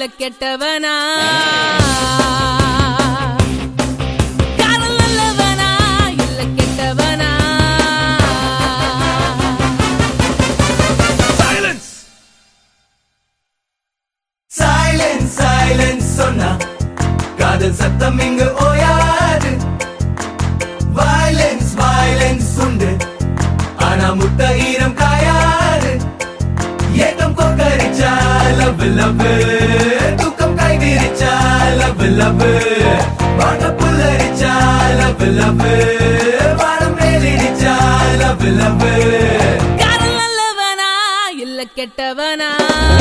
கெட்டவனா காதல் நல்லவனா இல்ல கெட்டவனா சைலன்ஸ் சைலன்ஸ் சொன்னா காதல் சத்தம் இங்கு ஓயாது வயலன்ஸ் வயலன்ஸ் உண்டு ஆனா முட்ட ஈரம் காயாது ஏக்கம் கொக்கரிச்சா லவ் லவ் தூக்கம் கை விரிச்சா லவ் லவ் வாட்ட புல்லரிச்சா லவ் லவ் வானம் மேலிடிச்சா லவ் லவ் காதல் நல்லவனா இல்ல கெட்டவனா